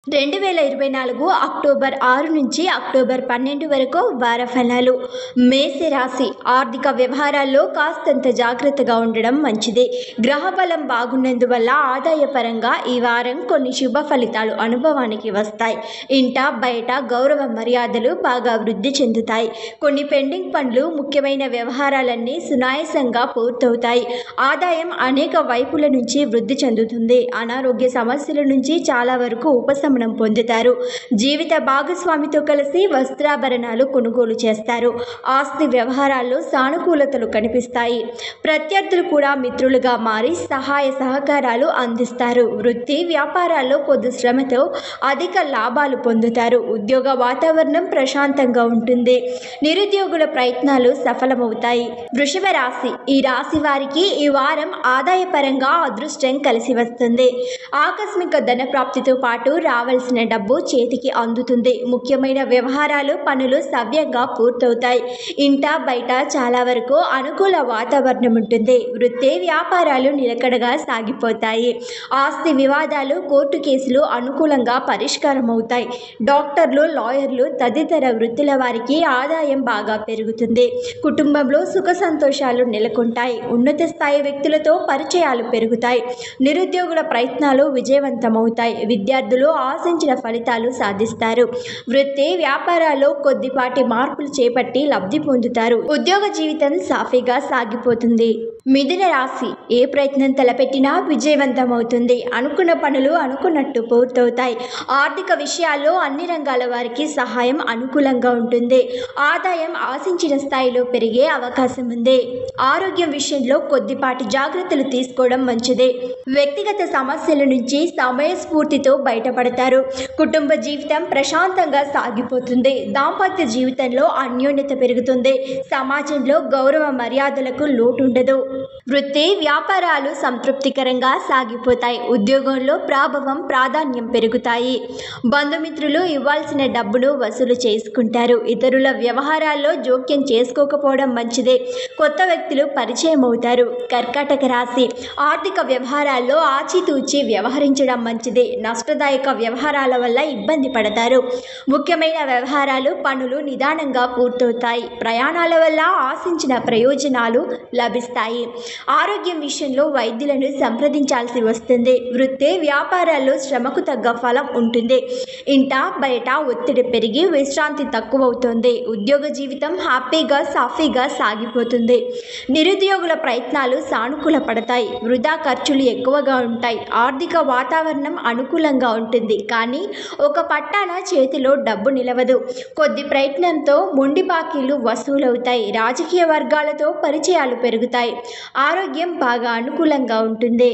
రెండు వేల ఇరవై నాలుగు అక్టోబర్ ఆరు నుంచి అక్టోబర్ పన్నెండు వరకు వార ఫలాలు మేష రాశి ఆర్థిక వ్యవహారాల్లో కాస్తంత జాగ్రత్తగా ఉండడం మంచిది గ్రహ బలం బాగున్నందువల్ల ఆదాయపరంగా ఈ వారం కొన్ని శుభ ఫలితాలు అనుభవానికి వస్తాయి ఇంట బయట గౌరవ మర్యాదలు బాగా వృద్ధి చెందుతాయి కొన్ని పెండింగ్ పనులు ముఖ్యమైన వ్యవహారాలన్నీ సునాయాసంగా పూర్తవుతాయి ఆదాయం అనేక వైపుల నుంచి వృద్ధి చెందుతుంది అనారోగ్య సమస్యల నుంచి చాలా వరకు ఉపశమనం పొందుతారు జీవిత భాగస్వామితో కలిసి వస్త్రాభరణాలు కొనుగోలు చేస్తారు ఆస్తి వ్యవహారాల్లో సానుకూలతలు కనిపిస్తాయి ప్రత్యర్థులు కూడా మిత్రులుగా మారి సహాయ సహకారాలు అందిస్తారు వృత్తి వ్యాపారాల్లో కొద్ది శ్రమతో అధిక లాభాలు పొందుతారు ఉద్యోగ వాతావరణం ప్రశాంతంగా ఉంటుంది నిరుద్యోగుల ప్రయత్నాలు సఫలమవుతాయి వృషభ రాశి ఈ రాశి వారికి ఈ వారం ఆదాయపరంగా అదృష్టం కలిసి వస్తుంది ఆకస్మిక ధన ప్రాప్తితో పాటు రావాల్సిన డబ్బు చేతికి అందుతుంది ముఖ్యమైన వ్యవహారాలు పనులు సవ్యంగా పూర్తవుతాయి ఇంట బయట చాలా వరకు అనుకూల వాతావరణం ఉంటుంది వృత్తి వ్యాపారాలు నిలకడగా సాగిపోతాయి ఆస్తి వివాదాలు కోర్టు కేసులు అనుకూలంగా పరిష్కారం అవుతాయి డాక్టర్లు లాయర్లు తదితర వృత్తుల వారికి ఆదాయం బాగా పెరుగుతుంది కుటుంబంలో సుఖ సంతోషాలు నెలకొంటాయి ఉన్నత స్థాయి వ్యక్తులతో పరిచయాలు పెరుగుతాయి నిరుద్యోగుల ప్రయత్నాలు విజయవంతమవుతాయి విద్యార్థులు ఆశించిన ఫలితాలు సాధిస్తారు వృత్తి వ్యాపారాల్లో కొద్దిపాటి మార్పులు చేపట్టి లబ్ధి పొందుతారు ఉద్యోగ జీవితం సాఫీగా సాగిపోతుంది మిథున రాశి ఏ ప్రయత్నం తలపెట్టినా విజయవంతమవుతుంది అనుకున్న పనులు అనుకున్నట్టు పూర్తవుతాయి ఆర్థిక విషయాల్లో అన్ని రంగాల వారికి సహాయం అనుకూలంగా ఉంటుంది ఆదాయం ఆశించిన స్థాయిలో పెరిగే అవకాశం ఉంది ఆరోగ్యం విషయంలో కొద్దిపాటి జాగ్రత్తలు తీసుకోవడం మంచిదే వ్యక్తిగత సమస్యల నుంచి సమయస్ఫూర్తితో బయటపడతారు కుటుంబ జీవితం ప్రశాంతంగా సాగిపోతుంది దాంపత్య జీవితంలో అన్యోన్యత పెరుగుతుంది సమాజంలో గౌరవ మర్యాదలకు లోటు ఉండదు వృత్తి వ్యాపారాలు సంతృప్తికరంగా సాగిపోతాయి ఉద్యోగంలో ప్రాభవం ప్రాధాన్యం పెరుగుతాయి బంధుమిత్రులు ఇవ్వాల్సిన డబ్బును వసూలు చేసుకుంటారు ఇతరుల వ్యవహారాల్లో జోక్యం చేసుకోకపోవడం మంచిదే కొత్త వ్యక్తులు పరిచయం అవుతారు కర్కాటక రాశి ఆర్థిక వ్యవహారాల్లో ఆచితూచి వ్యవహరించడం మంచిది నష్టదాయక వ్యవహారాల వల్ల ఇబ్బంది పడతారు ముఖ్యమైన వ్యవహారాలు పనులు నిదానంగా పూర్తవుతాయి ప్రయాణాల వల్ల ఆశించిన ప్రయోజనాలు లభిస్తాయి ఆరోగ్యం విషయంలో వైద్యులను సంప్రదించాల్సి వస్తుంది వృత్తి వ్యాపారాల్లో శ్రమకు తగ్గ ఫలం ఉంటుంది ఇంట బయట ఒత్తిడి పెరిగి విశ్రాంతి తక్కువ అవుతుంది ఉద్యోగ జీవితం హ్యాపీగా సాఫీగా సాగిపోతుంది నిరుద్యోగుల ప్రయత్నాలు సానుకూల పడతాయి వృధా ఖర్చులు ఎక్కువగా ఉంటాయి ఆర్థిక వాతావరణం అనుకూలంగా ఉంటుంది కానీ ఒక పట్టాన చేతిలో డబ్బు నిలవదు కొద్ది ప్రయత్నంతో మొండి బాకీలు వసూలవుతాయి రాజకీయ వర్గాలతో పరిచయాలు పెరుగుతాయి ఆరోగ్యం బాగా అనుకూలంగా ఉంటుంది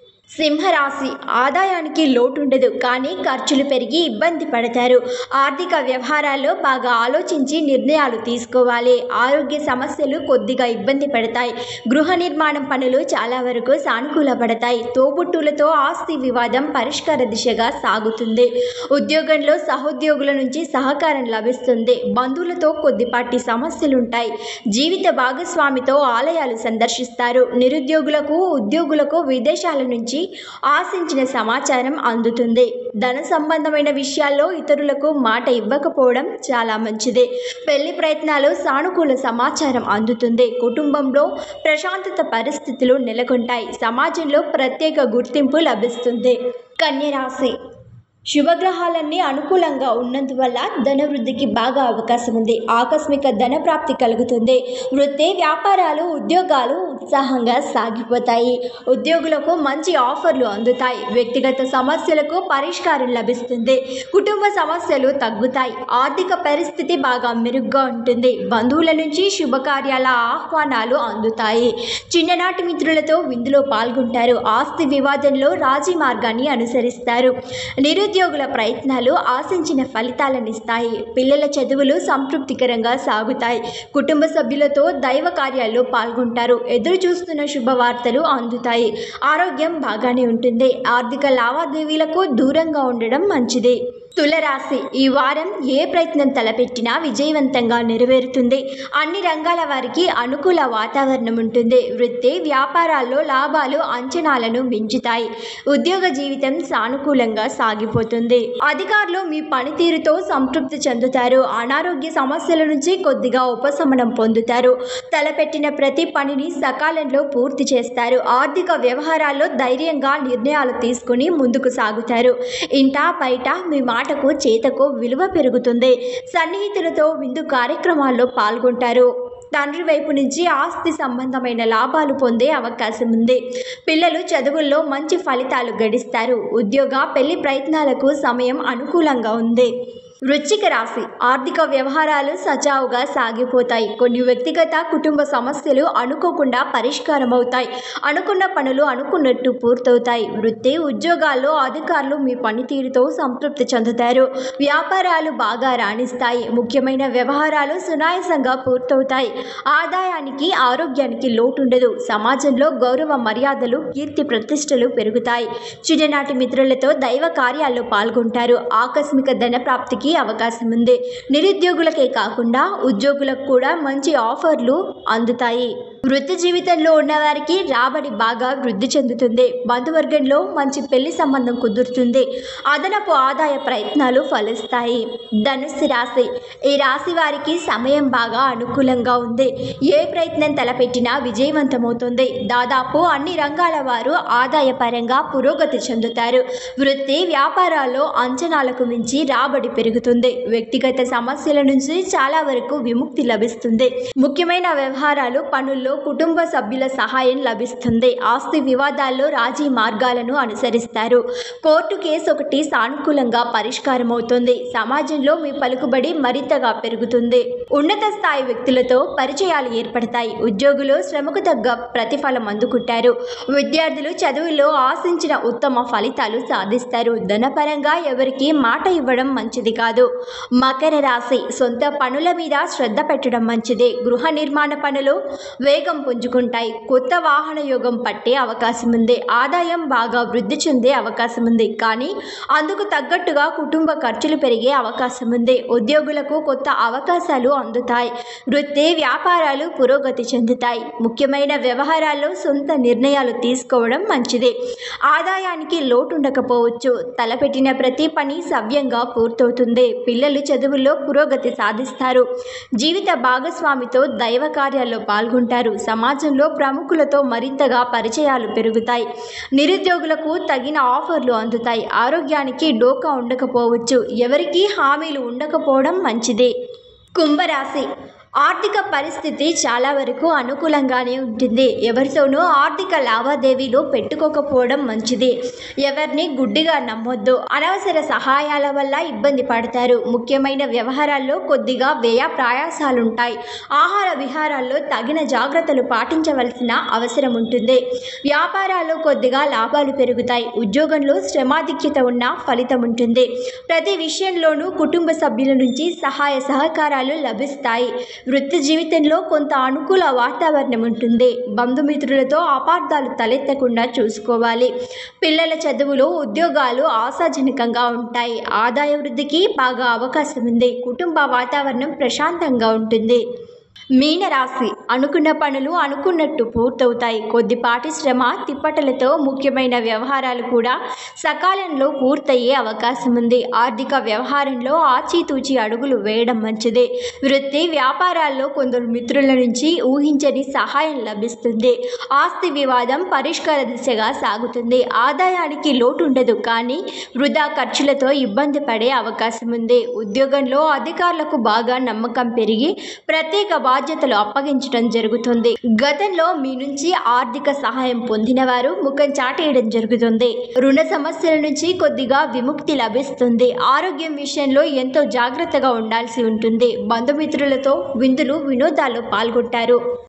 సింహరాశి ఆదాయానికి లోటు ఉండదు కానీ ఖర్చులు పెరిగి ఇబ్బంది పడతారు ఆర్థిక వ్యవహారాల్లో బాగా ఆలోచించి నిర్ణయాలు తీసుకోవాలి ఆరోగ్య సమస్యలు కొద్దిగా ఇబ్బంది పడతాయి గృహ నిర్మాణం పనులు చాలా వరకు సానుకూలపడతాయి తోబుట్టులతో ఆస్తి వివాదం పరిష్కార దిశగా సాగుతుంది ఉద్యోగంలో సహోద్యోగుల నుంచి సహకారం లభిస్తుంది బంధువులతో కొద్దిపాటి సమస్యలుంటాయి జీవిత భాగస్వామితో ఆలయాలు సందర్శిస్తారు నిరుద్యోగులకు ఉద్యోగులకు విదేశాల నుంచి ఆశించిన సమాచారం అందుతుంది ధన సంబంధమైన విషయాల్లో ఇతరులకు మాట ఇవ్వకపోవడం చాలా మంచిది పెళ్లి ప్రయత్నాలు సానుకూల సమాచారం అందుతుంది కుటుంబంలో ప్రశాంతత పరిస్థితులు నెలకొంటాయి సమాజంలో ప్రత్యేక గుర్తింపు లభిస్తుంది కన్యరాశి శుభగ్రహాలన్నీ అనుకూలంగా ఉన్నందువల్ల ధనవృద్ధికి బాగా అవకాశం ఉంది ఆకస్మిక ధన ప్రాప్తి కలుగుతుంది వృత్తి వ్యాపారాలు ఉద్యోగాలు ఉత్సాహంగా సాగిపోతాయి ఉద్యోగులకు మంచి ఆఫర్లు అందుతాయి వ్యక్తిగత సమస్యలకు పరిష్కారం లభిస్తుంది కుటుంబ సమస్యలు తగ్గుతాయి ఆర్థిక పరిస్థితి బాగా మెరుగ్గా ఉంటుంది బంధువుల నుంచి శుభకార్యాల ఆహ్వానాలు అందుతాయి చిన్ననాటి మిత్రులతో విందులో పాల్గొంటారు ఆస్తి వివాదంలో రాజీ మార్గాన్ని అనుసరిస్తారు నిరు నిరుద్యోగుల ప్రయత్నాలు ఆశించిన ఫలితాలనిస్తాయి పిల్లల చదువులు సంతృప్తికరంగా సాగుతాయి కుటుంబ సభ్యులతో దైవ కార్యాల్లో పాల్గొంటారు ఎదురు చూస్తున్న శుభవార్తలు అందుతాయి ఆరోగ్యం బాగానే ఉంటుంది ఆర్థిక లావాదేవీలకు దూరంగా ఉండడం మంచిది తులరాశి ఈ వారం ఏ ప్రయత్నం తలపెట్టినా విజయవంతంగా నెరవేరుతుంది అన్ని రంగాల వారికి అనుకూల వాతావరణం ఉంటుంది వృత్తి వ్యాపారాల్లో లాభాలు అంచనాలను మించుతాయి ఉద్యోగ జీవితం సానుకూలంగా సాగిపోతుంది అధికారులు మీ పనితీరుతో సంతృప్తి చెందుతారు అనారోగ్య సమస్యల నుంచి కొద్దిగా ఉపశమనం పొందుతారు తలపెట్టిన ప్రతి పనిని సకాలంలో పూర్తి చేస్తారు ఆర్థిక వ్యవహారాల్లో ధైర్యంగా నిర్ణయాలు తీసుకుని ముందుకు సాగుతారు ఇంటా బయట మీ మాటకు చేతకు విలువ పెరుగుతుంది సన్నిహితులతో విందు కార్యక్రమాల్లో పాల్గొంటారు తండ్రి వైపు నుంచి ఆస్తి సంబంధమైన లాభాలు పొందే అవకాశం ఉంది పిల్లలు చదువుల్లో మంచి ఫలితాలు గడిస్తారు ఉద్యోగ పెళ్లి ప్రయత్నాలకు సమయం అనుకూలంగా ఉంది వృశ్చిక రాశి ఆర్థిక వ్యవహారాలు సజావుగా సాగిపోతాయి కొన్ని వ్యక్తిగత కుటుంబ సమస్యలు అనుకోకుండా పరిష్కారం అవుతాయి అనుకున్న పనులు అనుకున్నట్టు పూర్తవుతాయి వృత్తి ఉద్యోగాల్లో అధికారులు మీ పనితీరుతో సంతృప్తి చెందుతారు వ్యాపారాలు బాగా రాణిస్తాయి ముఖ్యమైన వ్యవహారాలు సునాయాసంగా పూర్తవుతాయి ఆదాయానికి ఆరోగ్యానికి లోటుండదు సమాజంలో గౌరవ మర్యాదలు కీర్తి ప్రతిష్టలు పెరుగుతాయి చిన్ననాటి మిత్రులతో దైవ కార్యాల్లో పాల్గొంటారు ఆకస్మిక ధన ప్రాప్తికి అవకాశం ఉంది నిరుద్యోగులకే కాకుండా ఉద్యోగులకు కూడా మంచి ఆఫర్లు అందుతాయి వృత్తి జీవితంలో ఉన్నవారికి రాబడి బాగా వృద్ధి చెందుతుంది బంధువర్గంలో మంచి పెళ్లి సంబంధం కుదురుతుంది అదనపు ఆదాయ ప్రయత్నాలు ఫలిస్తాయి ధనుస్సు రాశి ఈ రాశి వారికి సమయం బాగా అనుకూలంగా ఉంది ఏ ప్రయత్నం తలపెట్టినా విజయవంతమవుతుంది దాదాపు అన్ని రంగాల వారు ఆదాయపరంగా పురోగతి చెందుతారు వృత్తి వ్యాపారాల్లో అంచనాలకు మించి రాబడి పెరుగుతుంది వ్యక్తిగత సమస్యల నుంచి చాలా వరకు విముక్తి లభిస్తుంది ముఖ్యమైన వ్యవహారాలు పనుల్లో కుటుంబ సభ్యుల సహాయం లభిస్తుంది ఆస్తి వివాదాల్లో రాజీ మార్గాలను అనుసరిస్తారు కోర్టు కేసు ఒకటి సానుకూలంగా పరిష్కారం అవుతుంది సమాజంలో మీ పలుకుబడి మరింతగా పెరుగుతుంది ఉన్నత స్థాయి వ్యక్తులతో పరిచయాలు ఏర్పడతాయి ఉద్యోగులు శ్రమకు తగ్గ ప్రతిఫలం అందుకుంటారు విద్యార్థులు చదువుల్లో ఆశించిన ఉత్తమ ఫలితాలు సాధిస్తారు ధనపరంగా ఎవరికి మాట ఇవ్వడం మంచిది కాదు మకర రాశి సొంత పనుల మీద శ్రద్ధ పెట్టడం మంచిది గృహ నిర్మాణ పనులు వేగం పుంజుకుంటాయి కొత్త వాహన యోగం పట్టే అవకాశం ఉంది ఆదాయం బాగా వృద్ధి చెందే అవకాశం ఉంది కానీ అందుకు తగ్గట్టుగా కుటుంబ ఖర్చులు పెరిగే అవకాశం ఉంది ఉద్యోగులకు కొత్త అవకాశాలు అందుతాయి వృత్తి వ్యాపారాలు పురోగతి చెందుతాయి ముఖ్యమైన వ్యవహారాల్లో సొంత నిర్ణయాలు తీసుకోవడం మంచిది ఆదాయానికి లోటు ఉండకపోవచ్చు తలపెట్టిన ప్రతి పని సవ్యంగా పూర్తవుతుంది పిల్లలు చదువుల్లో పురోగతి సాధిస్తారు జీవిత భాగస్వామితో దైవ కార్యాల్లో పాల్గొంటారు సమాజంలో ప్రముఖులతో మరింతగా పరిచయాలు పెరుగుతాయి నిరుద్యోగులకు తగిన ఆఫర్లు అందుతాయి ఆరోగ్యానికి డోకా ఉండకపోవచ్చు ఎవరికీ హామీలు ఉండకపోవడం మంచిది కుంభరాశి ఆర్థిక పరిస్థితి చాలా వరకు అనుకూలంగానే ఉంటుంది ఎవరితోనూ ఆర్థిక లావాదేవీలు పెట్టుకోకపోవడం మంచిది ఎవరిని గుడ్డిగా నమ్మొద్దు అనవసర సహాయాల వల్ల ఇబ్బంది పడతారు ముఖ్యమైన వ్యవహారాల్లో కొద్దిగా వ్యయ ప్రయాసాలుంటాయి ఆహార విహారాల్లో తగిన జాగ్రత్తలు పాటించవలసిన అవసరం ఉంటుంది వ్యాపారాల్లో కొద్దిగా లాభాలు పెరుగుతాయి ఉద్యోగంలో శ్రమాధిక్యత ఉన్న ఫలితం ఉంటుంది ప్రతి విషయంలోనూ కుటుంబ సభ్యుల నుంచి సహాయ సహకారాలు లభిస్తాయి వృత్తి జీవితంలో కొంత అనుకూల వాతావరణం ఉంటుంది బంధుమిత్రులతో అపార్థాలు తలెత్తకుండా చూసుకోవాలి పిల్లల చదువులు ఉద్యోగాలు ఆశాజనకంగా ఉంటాయి ఆదాయ వృద్ధికి బాగా అవకాశం ఉంది కుటుంబ వాతావరణం ప్రశాంతంగా ఉంటుంది మీనరాశి అనుకున్న పనులు అనుకున్నట్టు పూర్తవుతాయి కొద్దిపాటి శ్రమ తిప్పటలతో ముఖ్యమైన వ్యవహారాలు కూడా సకాలంలో పూర్తయ్యే అవకాశం ఉంది ఆర్థిక వ్యవహారంలో ఆచితూచి అడుగులు వేయడం మంచిది వృత్తి వ్యాపారాల్లో కొందరు మిత్రుల నుంచి ఊహించని సహాయం లభిస్తుంది ఆస్తి వివాదం పరిష్కార దిశగా సాగుతుంది ఆదాయానికి లోటు ఉండదు కానీ వృధా ఖర్చులతో ఇబ్బంది పడే అవకాశం ఉంది ఉద్యోగంలో అధికారులకు బాగా నమ్మకం పెరిగి ప్రత్యేక బాధ్యతలు అప్పగించడం జరుగుతుంది గతంలో మీ నుంచి ఆర్థిక సహాయం పొందిన వారు ముఖం చాటేయడం జరుగుతుంది రుణ సమస్యల నుంచి కొద్దిగా విముక్తి లభిస్తుంది ఆరోగ్యం విషయంలో ఎంతో జాగ్రత్తగా ఉండాల్సి ఉంటుంది బంధుమిత్రులతో విందులు వినోదాల్లో పాల్గొంటారు